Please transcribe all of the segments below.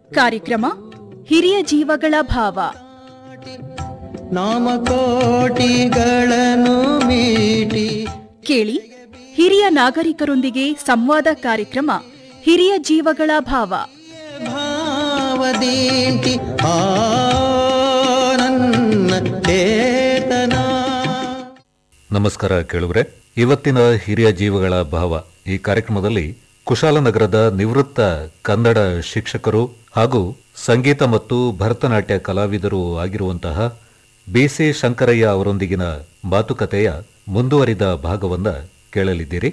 ಕಾರ್ಯಕ್ರಮ ಹಿರಿಯ ಜೀವಗಳ ಭಾವ ನಾಮಕೋಟಿಗಳನ್ನು ಮೀಟಿ ಕೇಳಿ ಹಿರಿಯ ನಾಗರಿಕರೊಂದಿಗೆ ಸಂವಾದ ಕಾರ್ಯಕ್ರಮ ಹಿರಿಯ ಜೀವಗಳ ಭಾವ ಭಾವದೀಂಟಿ ಆ ನನ್ನ ಚೇತನ ನಮಸ್ಕಾರ ಕೇಳುವರೆ ಇವತ್ತಿನ ಹಿರಿಯ ಜೀವಗಳ ಭಾವ ಈ ಕಾರ್ಯಕ್ರಮದಲ್ಲಿ ಕುಶಾಲನಗರದ ನಿವೃತ್ತ ಕನ್ನಡ ಶಿಕ್ಷಕರು ಹಾಗೂ ಸಂಗೀತ ಮತ್ತು ಭರತನಾಟ್ಯ ಕಲಾವಿದರು ಆಗಿರುವಂತಹ ಬಿಸಿ ಶಂಕರಯ್ಯ ಅವರೊಂದಿಗಿನ ಮಾತುಕತೆಯ ಮುಂದುವರಿದ ಭಾಗವನ್ನ ಕೇಳಲಿದ್ದೀರಿ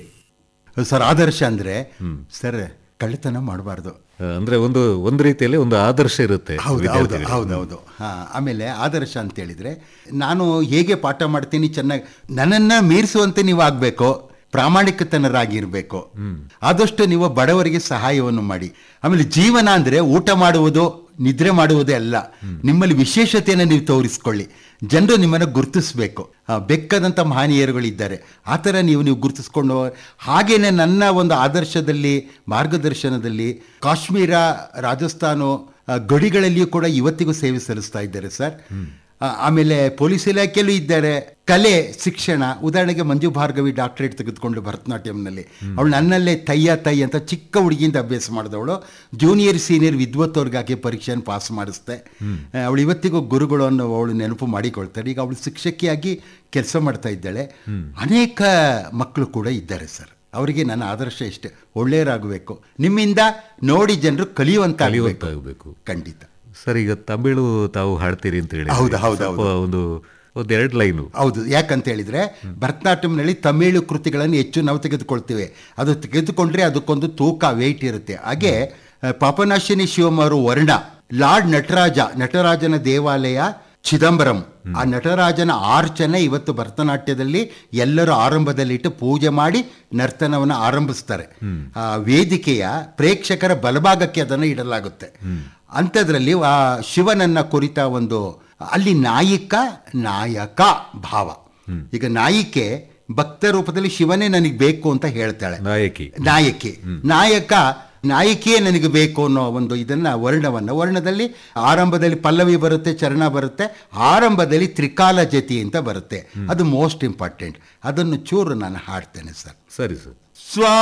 ಸರ್ ಆದರ್ಶ ಅಂದ್ರೆ ಸರ್ ಕಳ್ಳತನ ಮಾಡಬಾರ್ದು ಅಂದ್ರೆ ಒಂದು ಒಂದು ರೀತಿಯಲ್ಲಿ ಒಂದು ಆದರ್ಶ ಇರುತ್ತೆ ಹೌದು ಹೌದು ವಿದ್ಯಾರ್ಥಿಗಳಿಗೆ. ಹೌದು ಹೌದು ಹಾ ಆಮೇಲೆ ಆದರ್ಶ ಅಂತ ಹೇಳಿದ್ರೆ ನಾನು ಹೇಗೆ ಪಾಠ ಮಾಡ್ತೀನಿ ಚೆನ್ನಾಗಿ ನನ್ನನ್ನ ಮೀರಿಸುವಂತೆ ನೀವು ಆಗ್ಬೇಕು ಪ್ರಾಮಾಣಿಕತನರಾಗಿರ್ಬೇಕು ಆದಷ್ಟು ನೀವು ಬಡವರಿಗೆ ಸಹಾಯವನ್ನು ಮಾಡಿ ಆಮೇಲೆ ಜೀವನ ಅಂದ್ರೆ ಊಟ ಮಾಡುವುದು ನಿದ್ರೆ ಮಾಡುವುದೇ ಅಲ್ಲ ನಿಮ್ಮಲ್ಲಿ ವಿಶೇಷತೆಯನ್ನು ನೀವು ತೋರಿಸ್ಕೊಳ್ಳಿ ಜನರು ನಿಮ್ಮನ್ನು ಗುರುತಿಸ್ಬೇಕು ಆ, ಬೆಕ್ಕದಂಥ ಮಹನೀಯರುಗಳಿದ್ದಾರೆ ಆ ಥರ ನೀವು ನೀವು ಗುರುತಿಸ್ಕೊಂಡು ಹಾಗೇನೆ ನನ್ನ ಒಂದು ಆದರ್ಶದಲ್ಲಿ ಮಾರ್ಗದರ್ಶನದಲ್ಲಿ ಕಾಶ್ಮೀರ ರಾಜಸ್ಥಾನ ಆ, ಗಡಿಗಳಲ್ಲಿಯೂ ಕೂಡ ಇವತ್ತಿಗೂ ಸೇವೆ ಸಲ್ಲಿಸ್ತಾ ಇದ್ದಾರೆ ಸರ್ ಆ, ಆಮೇಲೆ ಪೊಲೀಸ್ ಇಲಾಖೆಯಲ್ಲೂ ಇದ್ದಾರೆ ಕಲೆ ಶಿಕ್ಷಣ ಉದಾಹರಣೆಗೆ ಮಂಜು ಭಾರ್ಗವಿ ಡಾಕ್ಟರೇಟ್ ತೆಗೆದುಕೊಂಡು ಭರತನಾಟ್ಯಂನಲ್ಲಿ ಅವಳು ನನ್ನಲ್ಲೇ ತಯ್ಯ ತೈ ಅಂತ ಚಿಕ್ಕ ಹುಡುಗಿಯಿಂದ ಅಭ್ಯಾಸ ಮಾಡಿದವಳು ಜೂನಿಯರ್ ಸೀನಿಯರ್ ವಿದ್ವತ್ತವ್ರಿಗಾಗಿ ಪರೀಕ್ಷೆಯನ್ನು ಪಾಸ್ ಮಾಡಿಸ್ದೆ ಅವಳು ಇವತ್ತಿಗೂ ಗುರುಗಳು ಅನ್ನೋ ಅವಳು ನೆನಪು ಮಾಡಿಕೊಳ್ತಾರೆ ಈಗ ಅವಳು ಶಿಕ್ಷಕಿಯಾಗಿ ಕೆಲಸ ಮಾಡ್ತಾ ಇದ್ದಾಳೆ ಅನೇಕ ಮಕ್ಕಳು ಕೂಡ ಇದ್ದಾರೆ ಸರ್ ಅವರಿಗೆ ನನ್ನ ಆದರ್ಶ ಇಷ್ಟೇ ಒಳ್ಳೆಯರಾಗಬೇಕು ನಿಮ್ಮಿಂದ ನೋಡಿ ಜನರು ಕಲಿಯುವಂತ ಕಲಿಯುವಂತಾಗ್ಬೇಕು. ಖಂಡಿತ ಸರ್ ಈಗ ತಮಿಳು ತಾವು ಹಾಡ್ತೀರಿ ಅಂತ ಹೇಳಿ ಹೌದು, ಹೌದು, ಸ್ವಲ್ಪ ಒಂದು ಒಂದೆರಡು ಲೈನು ಹೌದು ಯಾಕಂತ ಹೇಳಿದ್ರೆ ಭರತನಾಟ್ಯಂನಲ್ಲಿ ತಮಿಳು ಕೃತಿಗಳನ್ನು ಹೆಚ್ಚು ನಾವು ತೆಗೆದುಕೊಳ್ತೇವೆ ಅದು ತೆಗೆದುಕೊಂಡ್ರೆ ಅದಕ್ಕೊಂದು ತೂಕ ವೇಟ್ ಇರುತ್ತೆ ಹಾಗೆ ಆ, ಪಾಪನಾಶಿನಿ ಶಿವಮ್ ಅವರು ವರ್ಣ ಲಾರ್ಡ್ ನಟರಾಜ ನಟರಾಜನ ದೇವಾಲಯ ಚಿದಂಬರಂ ಆ ನಟರಾಜನ ಆರ್ಚನೆ ಇವತ್ತು ಭರತನಾಟ್ಯದಲ್ಲಿ ಎಲ್ಲರೂ ಆರಂಭದಲ್ಲಿಟ್ಟು ಪೂಜೆ ಮಾಡಿ ನರ್ತನವನ್ನು ಆರಂಭಿಸ್ತಾರೆ ಆ ವೇದಿಕೆಯ ಪ್ರೇಕ್ಷಕರ ಬಲಭಾಗಕ್ಕೆ ಅದನ್ನು ಇಡಲಾಗುತ್ತೆ ಅಂಥದ್ರಲ್ಲಿ ಆ ಶಿವನನ್ನ ಕುರಿತ ಒಂದು ಅಲ್ಲಿ ನಾಯಿಕ ನಾಯಕ ಭಾವ ಈಗ ನಾಯಿಕೆ ಭಕ್ತ ರೂಪದಲ್ಲಿ ಶಿವನೇ ನನಗೆ ಬೇಕು ಅಂತ ಹೇಳ್ತಾಳೆ ನಾಯಕಿ ನಾಯಕಿ ನಾಯಕ ನಾಯಕಿಯೇ ನನಗೆ ಬೇಕು ಅನ್ನೋ ಒಂದು ಇದನ್ನ ವರ್ಣವನ್ನ ವರ್ಣದಲ್ಲಿ ಆರಂಭದಲ್ಲಿ ಪಲ್ಲವಿ ಬರುತ್ತೆ ಚರಣ ಬರುತ್ತೆ ಆರಂಭದಲ್ಲಿ ತ್ರಿಕಾಲ ಜತಿ ಅಂತ ಬರುತ್ತೆ ಅದು ಮೋಸ್ಟ್ ಇಂಪಾರ್ಟೆಂಟ್ ಅದನ್ನು ಚೂರು ನಾನು ಹಾಡ್ತೇನೆ ಸರ್ ಸರಿ ಸರ್ ಸ್ವಾ